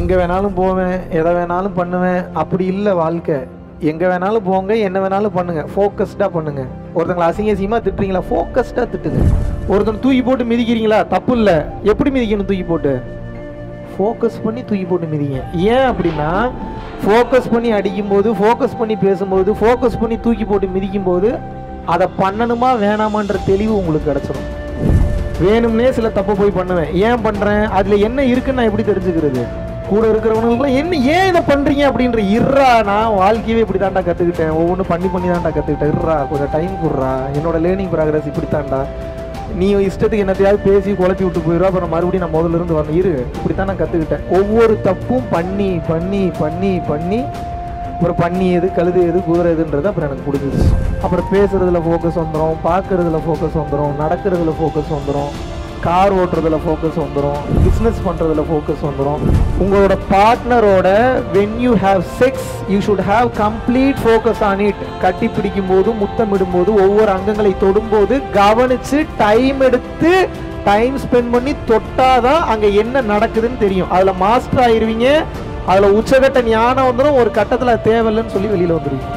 எங்கே வேணாலும் போவேன் எதை வேணாலும் பண்ணுவேன் அப்படி இல்லை வாழ்க்கை எங்கே வேணாலும் போங்க என்ன வேணாலும் பண்ணுங்க ஃபோக்கஸ்டாக பண்ணுங்க ஒருத்தங்களை அசிங்க அசிங்கமாக திட்டுறீங்களா ஃபோக்கஸ்டாக திட்டுங்க ஒருத்தன் தூக்கி போட்டு மிதிக்கிறீங்களா தப்பு இல்லை எப்படி மிதிக்கணும் தூக்கி போட்டு ஃபோக்கஸ் பண்ணி தூக்கி போட்டு மிதிங்க ஏன் அப்படின்னா ஃபோக்கஸ் பண்ணி அடிக்கும்போது ஃபோக்கஸ் பண்ணி பேசும்போது ஃபோக்கஸ் பண்ணி தூக்கி போட்டு மிதிக்கும்போது அதை பண்ணணுமா வேணாமான்ற தெளிவு உங்களுக்கு கிடச்சிரும் வேணும்னே சில தப்பு போய் பண்ணுவேன் ஏன் பண்ணுறேன் அதில் என்ன இருக்குன்னு நான் எப்படி தெரிஞ்சுக்கிறது கூட இருக்கிறவங்களுக்குலாம் என்ன ஏன் இதை பண்ணுறீங்க அப்படின்ற இர்றா நான் வாழ்க்கையவே இப்படி தாண்டா கற்றுக்கிட்டேன் ஒவ்வொன்றும் பண்ணி பண்ணி தாண்டா கற்றுக்கிட்டேன் இர்றா கொஞ்சம் டைம் கொடுறா என்னோட லேர்னிங் ப்ராக்ரஸ் இப்படி தாண்டா நீ இஷ்டத்துக்கு என்னத்தையாவது பேசி குழப்பி விட்டு போயிடுவா அப்புறம் மறுபடியும் நான் முதல்ல இருந்து வரணும் இரு இப்படி தான் நான் கற்றுக்கிட்டேன் ஒவ்வொரு தப்பும் பண்ணி பண்ணி பண்ணி பண்ணி அப்புறம் பண்ணி எது கழுது எது குதிரை எதுன்றது அப்புறம் எனக்கு பிடிச்சிருச்சு அப்புறம் பேசுறதுல ஃபோக்கஸ் வந்துடும் பார்க்கறதுல ஃபோக்கஸ் வந்துடும் நடக்கிறதுல ஃபோக்கஸ் வந்துடும் கார் ஓட்டுறதுல ஃபோக்கஸ் வந்துடும் பிஸ்னஸ் பண்ணுறதுல ஃபோக்கஸ் வந்துடும் உங்களோட பார்ட்னரோட when you have sex you should have complete focus on it கட்டி பிடிக்கும் போது முத்தமிடும் போது ஒவ்வொரு அங்கங்களை தொடும்போது கவனிச்சு டைம் எடுத்து டைம் ஸ்பெண்ட் பண்ணி தொட்டாதான் அங்கே என்ன நடக்குதுன்னு தெரியும் அதில் மாஸ்டர் ஆயிருவீங்க அதில் உச்சகட்ட ஞானம் வந்துடும் ஒரு கட்டத்தில் தேவையில்லைன்னு சொல்லி வெளியில் வந்துடுவீங்க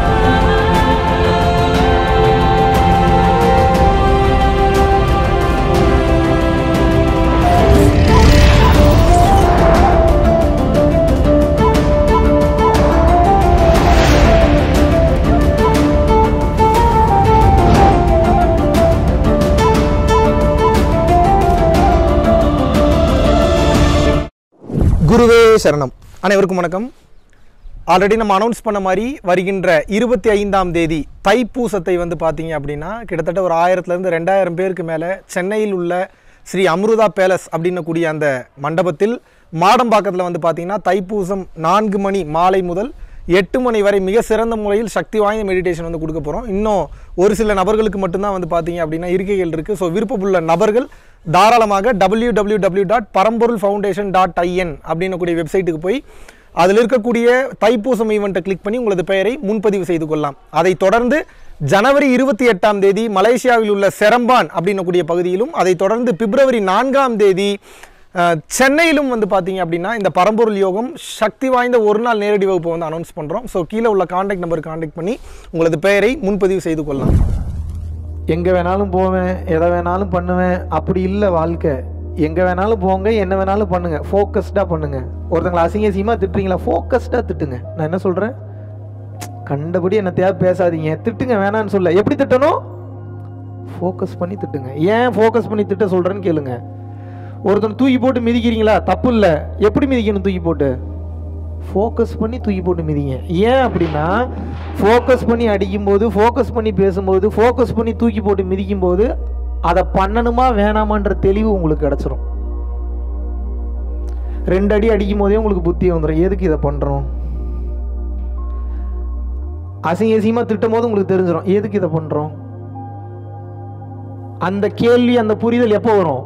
குருவே சரணம் அனைவருக்கும் வணக்கம் ஆல்ரெடி நம்ம அனௌன்ஸ் பண்ண மாதிரி வருகின்ற இருபத்தி ஐந்தாம் தேதி தைப்பூசத்தை வந்து பார்த்தீங்க அப்படின்னா கிட்டத்தட்ட ஒரு ஆயிரத்துலேருந்து ரெண்டாயிரம் பேருக்கு மேலே சென்னையில் உள்ள ஸ்ரீ அம்ருதா பேலஸ் அப்படின்னக்கூடிய அந்த மண்டபத்தில் மாடம்பாக்கத்தில் வந்து பார்த்தீங்கன்னா தைப்பூசம் நான்கு மணி மாலை முதல் எட்டு மணி வரை மிக சிறந்த முறையில் சக்தி வாய்ந்த மெடிடேஷன் வந்து கொடுக்க போகிறோம் இன்னும் ஒரு சில நபர்களுக்கு மட்டும்தான் வந்து பார்த்தீங்க அப்படின்னா இருக்கைகள் இருக்குது ஸோ விருப்பமுள்ள நபர்கள் தாராளமாக W W W dot Paramporul foundation dot IN அப்படின்னக்கூடிய வெப்சைட்டுக்கு போய் அதில் இருக்கக்கூடிய தைப்பூசம் ஈவெண்ட்டை கிளிக் பண்ணி உங்களது பெயரை முன்பதிவு செய்து கொள்ளலாம் அதைத் தொடர்ந்து ஜனவரி இருபத்தி எட்டாம் தேதி மலேசியாவில் உள்ள செரம்பான் அப்படின்னக்கூடிய பகுதியிலும் அதைத் தொடர்ந்து பிப்ரவரி நான்காம் தேதி அஹ், சென்னையிலும் வந்து பார்த்தீங்க அப்படின்னா இந்த பரம்பொருள் யோகம் சக்தி வாய்ந்த ஒரு நாள் நேரடி வகுப்பை வந்து அனௌன்ஸ் பண்ணுறோம் ஸோ கீழே உள்ள காண்டாக்ட் நம்பருக்கு காண்டாக்ட் பண்ணி உங்களது பெயரை முன்பதிவு செய்து கொள்ளலாம் எங்கே வேணாலும் போவேன் எதை வேணாலும் பண்ணுவேன் அப்படி இல்லை வாழ்க்கை எங்கே வேணாலும் போங்க என்ன வேணாலும் பண்ணுங்க ஃபோக்கஸ்டாக பண்ணுங்க ஒருத்தங்களை அசிங்க அசிங்கமாக திட்டுறீங்களா ஃபோக்கஸ்டாக திட்டுங்க நான் என்ன சொல்கிறேன் கண்டபடி என்னத்தையாவது பேசாதீங்க திட்டுங்க வேணான்னு சொல்ல எப்படி திட்டணும் ஃபோக்கஸ் பண்ணி திட்டுங்க ஏன் ஃபோக்கஸ் பண்ணி திட்ட சொல்கிறேன்னு கேளுங்க ஒருத்தன் தூக்கி போட்டு மிதிக்கிறீங்களா தப்பு இல்லை எப்படி மிதிக்கணும் தூக்கி போட்டு ஃபோக்கஸ் பண்ணி தூக்கி போட்டு மிதிங்க ஏன் அப்படின்னா ஃபோக்கஸ் பண்ணி அடிக்கும்போது ஃபோக்கஸ் பண்ணி பேசும்போது ஃபோக்கஸ் பண்ணி தூக்கி போட்டு மிதிக்கும்போது அதை பண்ணணுமா வேணாமான்ற தெளிவு உங்களுக்கு கிடச்சிரும் ரெண்டு அடி அடிக்கும் போதே உங்களுக்கு புத்தி வந்துடும் எதுக்கு இதை பண்ணுறோம் அசிங்க அசிங்கமாக திட்டும் போது உங்களுக்கு தெரிஞ்சிடும் எதுக்கு இதை பண்ணுறோம் அந்த கேள்வி அந்த புரிதல் எப்போ வரும்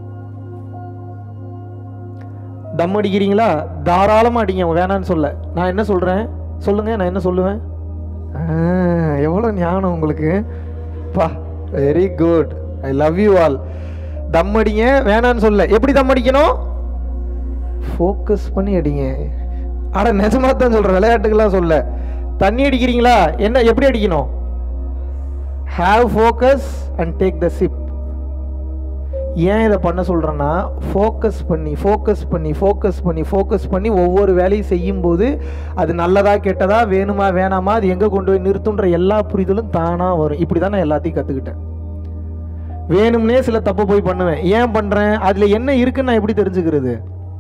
தம் அடிக்கிறீங்களா தாராளமாக அடிங்க வேணான்னு சொல்ல நான் என்ன சொல்கிறேன் சொல்லுங்கள் நான் என்ன சொல்லுவேன் எவ்வளோ ஞானம் உங்களுக்கு பா very good I love you all தம் அடிங்க வேணான்னு சொல்ல எப்படி தம் அடிக்கணும் ஃபோக்கஸ் பண்ணி அடிங்க அட நிஜமாக தான் சொல்கிறேன் விளையாட்டுக்கெல்லாம் சொல்ல தண்ணி அடிக்கிறீங்களா என்ன எப்படி அடிக்கணும் have focus and take the sip ஏன் இதை பண்ண சொல்கிறேன்னா ஃபோக்கஸ் பண்ணி ஃபோக்கஸ் பண்ணி ஃபோக்கஸ் பண்ணி ஃபோக்கஸ் பண்ணி ஒவ்வொரு வேலையும் செய்யும்போது அது நல்லதா கெட்டதா வேணுமா வேணாமா அது எங்கே கொண்டு போய் நிறுத்துன்ற எல்லா புரிதலும் தானாக வரும் இப்படி தான் நான் எல்லாத்தையும் கற்றுக்கிட்டேன் வேணும்னே சில தப்பு போய் பண்ணுவேன் ஏன் பண்ணுறேன் அதில் என்ன இருக்குன்னு நான் எப்படி தெரிஞ்சுக்கிறது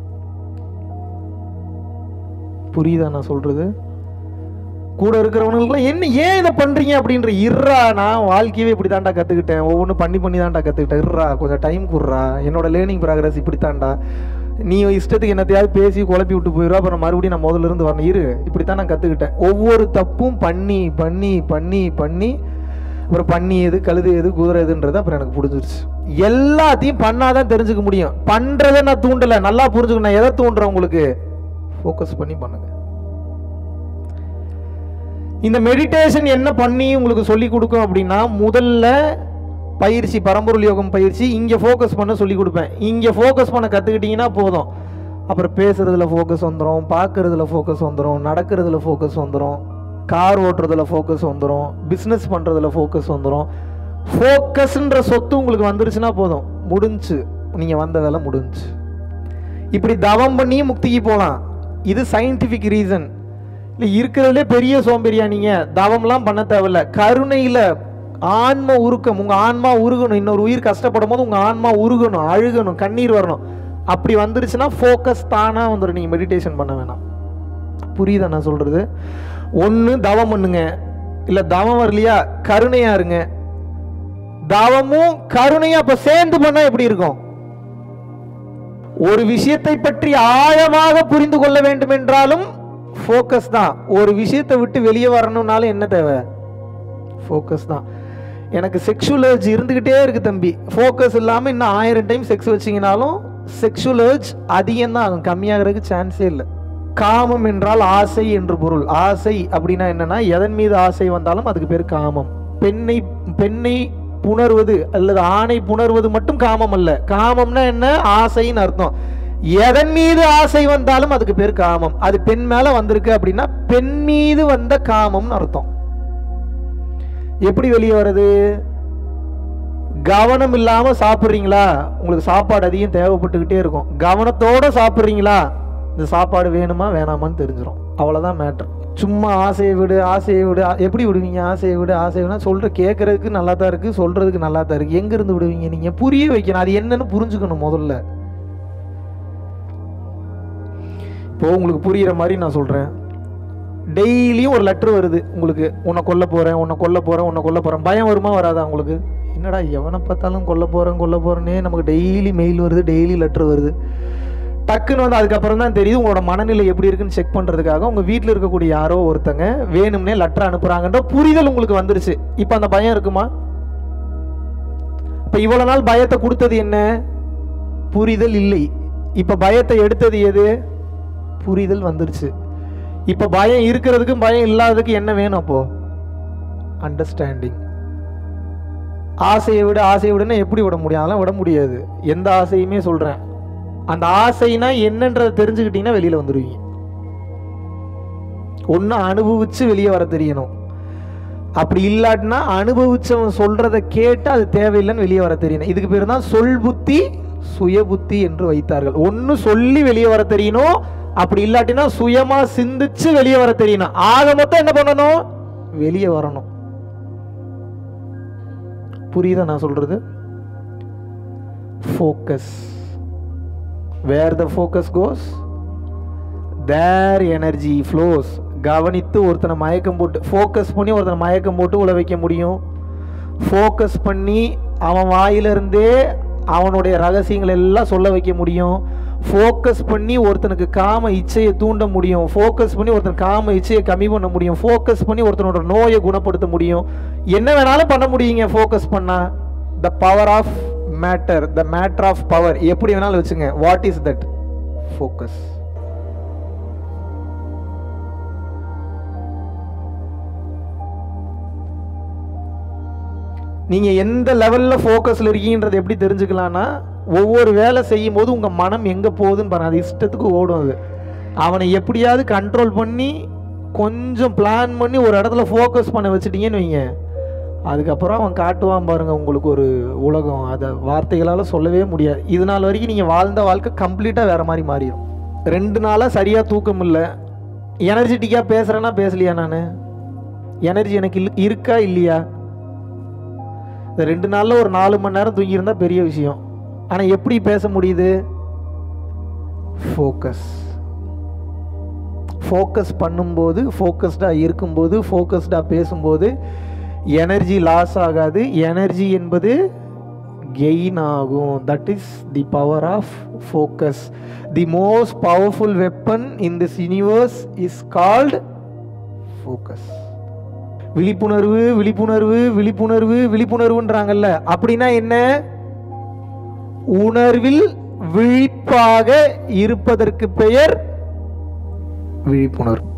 புரியுதா நான் சொல்கிறது கூட இருக்கிறவனுக்குலாம் என்ன ஏன் இதை பண்ணுறீங்க அப்படின்ற இர்றா நான் வாழ்க்கையவே இப்படி தாண்டா கற்றுக்கிட்டேன் ஒவ்வொன்றும் பண்ணி பண்ணி தாண்டா கற்றுக்கிட்டேன் இர்றா கொஞ்சம் டைம் கொடுறா என்னோட லேர்னிங் ப்ராக்ரஸ் இப்படி தாண்டா நீ இஷ்டத்துக்கு என்னத்தையாவது பேசி குழப்பி விட்டு போயிடுவா அப்புறம் மறுபடியும் நான் முதல்ல இருந்து வரணும் இரு இப்படி தான் நான் கற்றுக்கிட்டேன் ஒவ்வொரு தப்பும் பண்ணி பண்ணி பண்ணி பண்ணி அப்புறம் பண்ணி எது கழுது எது குதிரை எதுன்றது அப்புறம் எனக்கு பிடிச்சிருச்சு எல்லாத்தையும் பண்ணாதான் தெரிஞ்சுக்க முடியும் பண்ணுறதை நான் தூண்டலை நல்லா புரிஞ்சுக்கணும் நான் எதை தூண்டுறேன் உங்களுக்கு ஃபோக்கஸ் பண்ணி பண்ணுங்க இந்த மெடிடேஷன் என்ன பண்ணி உங்களுக்கு சொல்லி கொடுக்கும் அப்படின்னா முதல்ல பயிற்சி பரம்பொருள் யோகம் பயிற்சி இங்கே ஃபோக்கஸ் பண்ண சொல்லி கொடுப்பேன் இங்கே ஃபோக்கஸ் பண்ண கற்றுக்கிட்டிங்கன்னா போதும் அப்புறம் பேசுறதுல ஃபோக்கஸ் வந்துடும் பார்க்கறதுல ஃபோக்கஸ் வந்துடும் நடக்கிறதுல ஃபோக்கஸ் வந்துடும் கார் ஓட்டுறதுல ஃபோக்கஸ் வந்துடும் பிஸ்னஸ் பண்ணுறதுல ஃபோக்கஸ் வந்துடும் ஃபோக்கஸ்ன்ற சொத்து உங்களுக்கு வந்துருச்சுன்னா போதும் முடிஞ்சு நீங்கள் வந்த வேலை முடிஞ்சு இப்படி தவம் பண்ணி முக்திக்கு போகலாம் இது சயின்டிஃபிக் ரீசன் இல்லை இருக்கிறதுலே பெரிய சோம்பேறியா நீங்கள் தவம்லாம் பண்ண தேவையில்ல கருணையில் ஆன்ம உருக்கம் உங்கள் ஆன்மா உருகணும் இன்னொரு உயிர் கஷ்டப்படும் போது உங்கள் ஆன்மா உருகணும் அழுகணும் கண்ணீர் வரணும் அப்படி வந்துருச்சுன்னா ஃபோக்கஸ் தானாக வந்துடும் நீங்கள் மெடிடேஷன் பண்ண வேணாம் புரியுதா நான் சொல்கிறது ஒன்று தவம் பண்ணுங்க இல்லை தவம் வரலையா கருணையாக இருங்க தவமும் கருணையும் அப்போ சேர்ந்து பண்ணால் எப்படி இருக்கும் ஒரு விஷயத்தை பற்றி ஆழமாக புரிந்து கொள்ள வேண்டும் என்றாலும் ஃபோக்கஸ் தான் ஒரு விஷயத்தை விட்டு வெளியே வரணும்னாலும் என்ன தேவை ஃபோக்கஸ் தான் எனக்கு செக்ஷுவல் ஏர்ஜ் இருந்துக்கிட்டே இருக்கு தம்பி ஃபோக்கஸ் இல்லாமல் இன்னும் ஆயிரம் டைம் செக்ஸ் வச்சிங்கனாலும் செக்ஷுவல் ஏர்ஜ் அதிகம் தான் ஆகும் கம்மியாகிறதுக்கு சான்ஸே இல்லை காமம் என்றால் ஆசை என்று பொருள் ஆசை அப்படின்னா என்னன்னா எதன் மீது ஆசை வந்தாலும் அதுக்கு பேர் காமம் பெண்ணை பெண்ணை புணர்வது அல்லது ஆணை புணர்வது மட்டும் காமம் அல்ல காமம்னா என்ன ஆசைன்னு அர்த்தம் எதன் மீது ஆசை வந்தாலும் அதுக்கு பேர் காமம் அது பெண் மேல வந்திருக்கு அப்படின்னா பெண் மீது வந்த காமம்னு அர்த்தம் எப்படி வெளியே வருது கவனம் இல்லாம சாப்பிட்றீங்களா உங்களுக்கு சாப்பாடு அதிகம் தேவைப்பட்டுக்கிட்டே இருக்கும் கவனத்தோட சாப்பிட்றீங்களா இந்த சாப்பாடு வேணுமா வேணாமான்னு தெரிஞ்சிடும் அவ்வளோதான் மேட்ரு சும்மா ஆசையை விடு ஆசையை விடு ஆ- எப்படி விடுவீங்க ஆசையை விடு ஆசையை விட சொல்ற கேட்கறதுக்கு நல்லா தான் இருக்கு சொல்றதுக்கு நல்லா தான் இருக்கு எங்க இருந்து விடுவீங்க நீங்க புரிய வைக்கணும் அது என்னன்னு புரிஞ்சுக்கணும் முதல்ல இப்போ உங்களுக்கு புரியுற மாதிரி நான் சொல்றேன் டெய்லியும் ஒரு லெட்டர் வருது உங்களுக்கு உன்னை கொல்ல போறேன் உன்னை கொல்ல போறேன் உன்னை கொல்ல போறேன் பயம் வருமா வராதா உங்களுக்கு என்னடா எவனை பார்த்தாலும் கொல்ல போறேன் கொல்ல போறேனே நமக்கு டெய்லி மெயில் வருது டெய்லி லெட்டர் வருது டக்குன்னு வந்து அதுக்கப்புறம் தான் தெரியுது உங்களோட மனநிலை எப்படி இருக்குன்னு செக் பண்ணுறதுக்காக உங்கள் வீட்டில் இருக்கக்கூடிய யாரோ ஒருத்தங்க வேணும்னே லெட்டர் அனுப்புகிறாங்கன்ற புரிதல் உங்களுக்கு வந்துருச்சு இப்போ அந்த பயம் இருக்குமா இப்போ இவ்வளோ நாள் பயத்தை கொடுத்தது என்ன புரிதல் இல்லை இப்போ பயத்தை எடுத்தது எது புரிதல் வந்துருச்சு இப்போ பயம் இருக்கிறதுக்கும் பயம் இல்லாததுக்கு என்ன வேணும் அப்போ அண்டர்ஸ்டாண்டிங் ஆசையை விட ஆசையை விடன்னு எப்படி விட முடியும் அதெல்லாம் விட முடியாது எந்த ஆசையுமே சொல்கிறேன் அந்த ஆசைனா என்னன்றதை தெரிஞ்சுக்கிட்டீங்கன்னா வெளியில் வந்துடுவீங்க ஒன்று அனுபவிச்சு வெளியே வர தெரியணும் அப்படி இல்லாட்டினா அனுபவிச்சவன் சொல்றத கேட்டு அது தேவையில்லைன்னு வெளியே வர தெரியணும் இதுக்கு பேர் தான் சொல் புத்தி சுய புத்தி என்று வைத்தார்கள் ஒன்று சொல்லி வெளியே வர தெரியணும் அப்படி இல்லாட்டினா சுயமா சிந்திச்சு வெளியே வர தெரியணும் ஆக மொத்தம் என்ன பண்ணணும் வெளியே வரணும் புரியுதா நான் சொல்றது focus where the focus goes there energy flows கவனித்து ஒருத்தனை மயக்கம் போட்டு ஃபோக்கஸ் பண்ணி ஒருத்தனை மயக்கம் போட்டு உள்ள வைக்க முடியும் ஃபோக்கஸ் பண்ணி அவன் வாயிலிருந்தே அவனுடைய ரகசியங்கள் எல்லாம் சொல்ல வைக்க முடியும் ஃபோக்கஸ் பண்ணி ஒருத்தனுக்கு காம இச்சையை தூண்ட முடியும் ஃபோக்கஸ் பண்ணி ஒருத்தன் காம இச்சையை கம்மி பண்ண முடியும் ஃபோக்கஸ் பண்ணி ஒருத்தனோட நோயை குணப்படுத்த முடியும் என்ன வேணாலும் பண்ண முடியுங்க ஃபோக்கஸ் பண்ணா the power of matter the matter of power எப்படி வேணாலும் வச்சுங்க வாட் இஸ் தட் ஃபோக்கஸ் நீங்க எந்த லெவல்ல ஃபோக்கஸ்ல இருக்கீங்கன்றது எப்படி தெரிஞ்சுக்கலாம்னா ஒவ்வொரு வேலை செய்யும் போது உங்க மனம் எங்க போகுதுன்னு பாருங்க அது இஷ்டத்துக்கு ஓடும் அது அவனை எப்படியாவது கண்ட்ரோல் பண்ணி கொஞ்சம் பிளான் பண்ணி ஒரு இடத்துல ஃபோக்கஸ் பண்ண வச்சுட்டீங்கன்னு வைங்க அதுக்கப்புறம் அவன் காட்டுவான் பாருங்க உங்களுக்கு ஒரு உலகம் அதை வார்த்தைகளால் சொல்லவே முடியாது இது நாள் வரைக்கும் நீங்கள் வாழ்ந்த வாழ்க்கை கம்ப்ளீட்டாக வேற மாதிரி மாறிடும் ரெண்டு நாளாக சரியாக தூக்கம் இல்லை எனர்ஜெட்டிக்காக பேசுகிறேன்னா பேசலையா நான் எனர்ஜி எனக்கு இல்ல- இருக்கா இல்லையா இந்த ரெண்டு நாளில் ஒரு நாலு மணி நேரம் தூங்கியிருந்தா பெரிய விஷயம் ஆனால் எப்படி பேச முடியுது ஃபோக்கஸ் ஃபோக்கஸ் பண்ணும்போது ஃபோக்கஸ்டாக இருக்கும்போது ஃபோக்கஸ்டாக பேசும்போது எனர்ஜி லாஸ் ஆகாது எனர்ஜி என்பது கெயின் ஆகும் that is the power of focus the most powerful weapon in this universe is called focus விழிப்புணர்வு விழிப்புணர்வு விழிப்புணர்வு விழிப்புணர்வுன்றாங்கல்ல அப்படின்னா என்ன உணர்வில் விழிப்பாக இருப்பதற்கு பெயர் விழிப்புணர்வு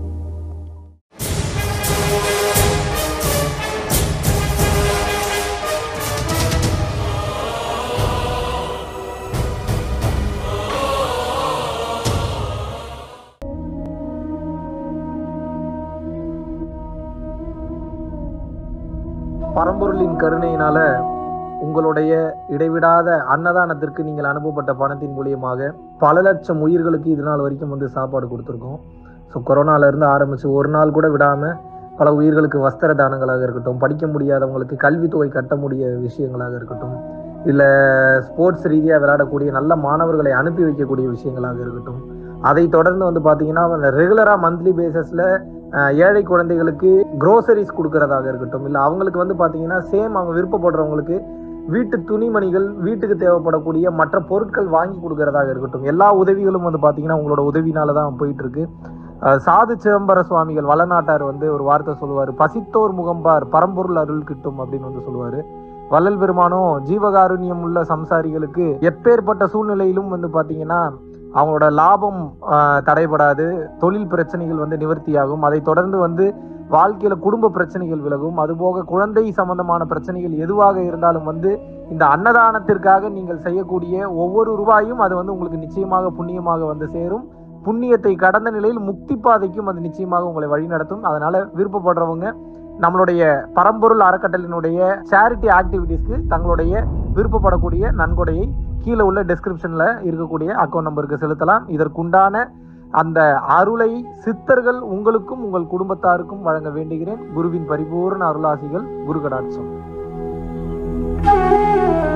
பரம்பொருளின் கருணையினால உங்களுடைய இடைவிடாத அன்னதானத்திற்கு நீங்கள் அனுப்பப்பட்ட பணத்தின் மூலியமாக பல லட்சம் உயிர்களுக்கு இது நாள் வரைக்கும் வந்து சாப்பாடு கொடுத்துருக்கோம் ஸோ கொரோனால இருந்து ஆரம்பிச்சு ஒரு நாள் கூட விடாம பல உயிர்களுக்கு வஸ்திர தானங்களாக இருக்கட்டும் படிக்க முடியாதவங்களுக்கு கல்வித்தொகை கட்ட முடிய விஷயங்களாக இருக்கட்டும் இல்லை ஸ்போர்ட்ஸ் ரீதியாக விளையாடக்கூடிய நல்ல மாணவர்களை அனுப்பி வைக்கக்கூடிய விஷயங்களாக இருக்கட்டும் அதை தொடர்ந்து வந்து பார்த்தீங்கன்னா ரெகுலராக மந்த்லி பேசிஸில் ஏழை குழந்தைகளுக்கு க்ரோசரிஸ் கொடுக்கறதாக இருக்கட்டும் இல்லை அவங்களுக்கு வந்து பார்த்தீங்கன்னா சேம் அவங்க விருப்பப்படுறவங்களுக்கு வீட்டு துணிமணிகள் வீட்டுக்கு தேவைப்படக்கூடிய மற்ற பொருட்கள் வாங்கி கொடுக்கறதாக இருக்கட்டும் எல்லா உதவிகளும் வந்து பார்த்தீங்கன்னா உங்களோட உதவினால தான் போயிட்டு இருக்கு அஹ் சாது சிதம்பர சுவாமிகள் வளநாட்டார் வந்து ஒரு வார்த்தை சொல்லுவார் பசித்தோர் முகம்பார் பரம்பொருள் அருள் கிட்டும் அப்படின்னு வந்து சொல்லுவாரு வள்ளல் பெருமானும் ஜீவகாருண்யம் உள்ள சம்சாரிகளுக்கு எப்பேற்பட்ட சூழ்நிலையிலும் வந்து பார்த்தீங்கன்னா அவங்களோட லாபம் ஆஹ், தடைபடாது தொழில் பிரச்சனைகள் வந்து நிவர்த்தியாகும் அதை தொடர்ந்து வந்து வாழ்க்கையில குடும்ப பிரச்சனைகள் விலகும் அதுபோக குழந்தை சம்பந்தமான பிரச்சனைகள் எதுவாக இருந்தாலும் வந்து இந்த அன்னதானத்திற்காக நீங்கள் செய்யக்கூடிய ஒவ்வொரு ரூபாயும் அது வந்து உங்களுக்கு நிச்சயமாக புண்ணியமாக வந்து சேரும் புண்ணியத்தை கடந்த நிலையில் முக்தி பாதைக்கும் அது நிச்சயமாக உங்களை வழிநடத்தும் அதனால விருப்பப்படுறவங்க நம்மளுடைய பரம்பொருள் அறக்கட்டளினுடைய சேரிட்டி ஆக்டிவிட்டீஸ்க்கு தங்களுடைய விருப்பப்படக்கூடிய நன்கொடையை கீழே உள்ள டெஸ்கிரிப்ஷன்ல இருக்கக்கூடிய அக்கௌண்ட் நம்பருக்கு செலுத்தலாம் இதற்குண்டான அந்த அருளை சித்தர்கள் உங்களுக்கும் உங்கள் குடும்பத்தாருக்கும் வழங்க வேண்டுகிறேன் குருவின் பரிபூர்ண அருளாசிகள் குரு கடாட்சம்